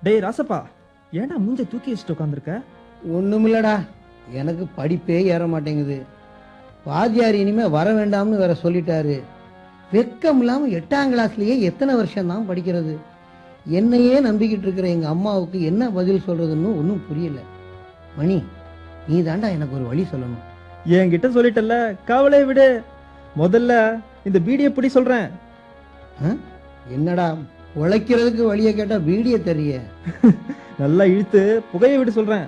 டேய் ராசப்பா ஏன்டா மூஞ்ச தூக்கி வச்சுட்டு உட்காந்துருக்க ஒண்ணுமில்லடா எனக்கு படிப்பே ஏற மாட்டேங்குது வாத்தியார் இனிமே வர வேண்டாம்னு வேற சொல்லிட்டாரு வெக்கம் இல்லாம எட்டாம் கிளாஸ்லயே எத்தனை வருஷம் தான் படிக்கிறது என்னையே நம்பிக்கிட்டு இருக்கிற எங்க அம்மாவுக்கு என்ன பதில் சொல்றதுன்னு ஒன்றும் புரியல மணி நீ தாண்டா எனக்கு ஒரு வழி சொல்லணும் என்கிட்ட சொல்லிட்டல்ல கவலை விடு முதல்ல இந்த பீடியை பிடி சொல்றேன் ஆ? என்னடா உழைக்கிறதுக்கு வழியை கேட்டா வீடிய தெரிய நல்லா இழுத்து புகையை விட்டு சொல்றேன்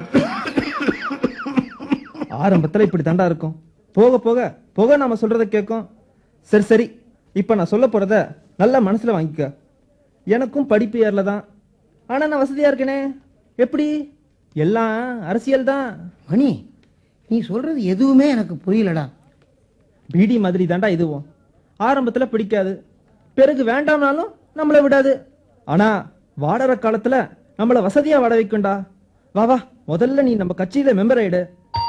ஆரம்பத்துல இப்படி தாண்டா இருக்கும் போக போக போக நாம சொல்றத கேட்கும் சரி சரி இப்ப நான் சொல்ல போறத நல்லா மனசுல வாங்கிக்க எனக்கும் படிப்பு ஏறல தான் ஆனா நான் வசதியா இருக்கேனே எப்படி எல்லாம் அரசியல் தான் மணி நீ சொல்றது எதுவுமே எனக்கு புரியலடா பீடி மாதிரி தாண்டா இதுவும் ஆரம்பத்துல பிடிக்காது பிறகு வேண்டாம்னாலும் நம்மள விடாது ஆனா வாடற காலத்துல நம்மள வசதியா வாட வைக்கும்டா வா வா முதல்ல நீ நம்ம கட்சியில மெம்பர் ஆயிடு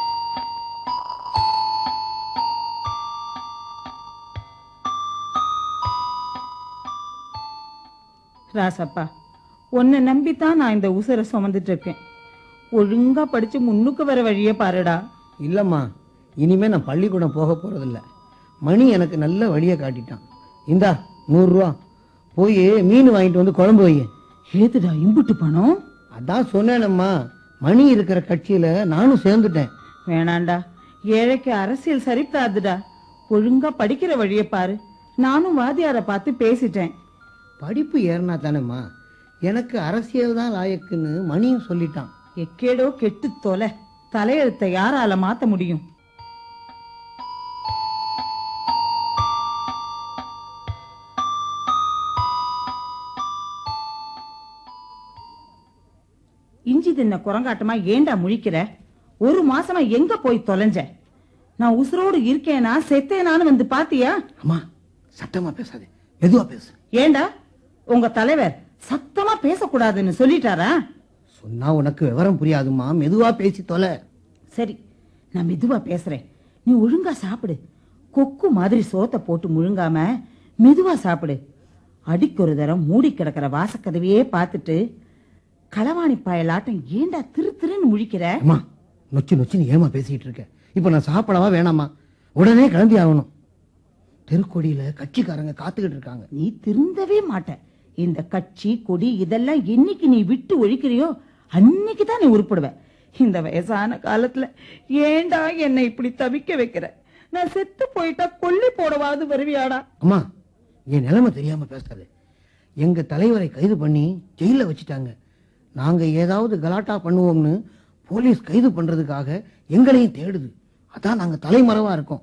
ராசப்பா உன்னை நம்பித்தான் நான் இந்த உசுரை சுமந்துட்டு இருக்கேன் ஒழுங்கா படிச்சு முன்னுக்கு வர வழியே பாருடா இல்லம்மா இனிமே நான் பள்ளிக்கூடம் போக போறதில்ல மணி எனக்கு நல்ல வழியை காட்டிட்டான் இந்தா நூறுரூவா போய் மீன் வாங்கிட்டு வந்து குழம்பு வை ஏதுடா இம்புட்டு பணம் அதான் சொன்னேனம்மா மணி இருக்கிற கட்சியில நானும் சேர்ந்துட்டேன் வேணாண்டா ஏழைக்கு அரசியல் சரித்தாதுடா ஒழுங்கா படிக்கிற வழியை பாரு நானும் வாதியார பார்த்து பேசிட்டேன் படிப்பு ஏறினா தானேம்மா எனக்கு அரசியல் தான் லாயக்குன்னு மணியும் சொல்லிட்டான் எக்கேடோ கெட்டு தொலை தலையெழுத்தை யாரால மாத்த முடியும் இஞ்சி தின்ன குரங்காட்டமா ஏண்டா முழிக்கிற ஒரு மாசமா எங்க போய் தொலைஞ்ச நான் உசுரோடு இருக்கேனா செத்தேனான்னு வந்து பாத்தியா அம்மா சத்தமா பேசாதே மெதுவா பேசு ஏண்டா உங்க தலைவர் சத்தமா பேசக்கூடாதுன்னு சொல்லிட்டாரா சொன்னா உனக்கு விவரம் புரியாதும்மா மெதுவா பேசி தொலை சரி நான் மெதுவா பேசுறேன் நீ ஒழுங்கா சாப்பிடு கொக்கு மாதிரி சோத்தை போட்டு முழுங்காம மெதுவா சாப்பிடு அடிக்கு ஒரு தரம் மூடி கிடக்கிற வாசக்கதவையே பார்த்துட்டு களவாணி பாயலாட்டம் ஏண்டா திரு திருன்னு முழிக்கிற அம்மா நொச்சு நொச்சு நீ ஏமா பேசிட்டு இருக்க இப்போ நான் சாப்பிடவா வேணாமா உடனே கிளம்பி ஆகணும் தெருக்கொடியில கட்சிக்காரங்க காத்துக்கிட்டு இருக்காங்க நீ திருந்தவே மாட்ட இந்த கட்சி கொடி இதெல்லாம் என்னைக்கு நீ விட்டு ஒழிக்கிறியோ அன்னைக்கு தான் நீ உருப்படுவ இந்த வயசான காலத்துல ஏண்டா என்னை இப்படி தவிக்க வைக்கிற நான் செத்து போயிட்டா கொல்லி போடவாது வருவியாடா அம்மா என் நிலைமை தெரியாம பேசாது எங்க தலைவரை கைது பண்ணி ஜெயில வச்சுட்டாங்க நாங்க ஏதாவது கலாட்டா பண்ணுவோம்னு போலீஸ் கைது பண்றதுக்காக எங்களையும் தேடுது அதான் நாங்க தலைமறைவா இருக்கோம்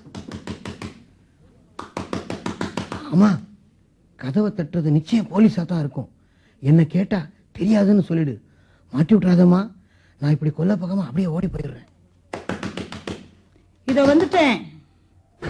அம்மா கதவை தட்டுறது நிச்சயம் போலீஸா தான் இருக்கும் என்ன கேட்டா தெரியாதுன்னு சொல்லிடு மாட்டி விட்டுறாதம்மா நான் இப்படி கொல்ல பக்கமா அப்படியே ஓடி போயிடுறேன் இத வந்துட்டேன்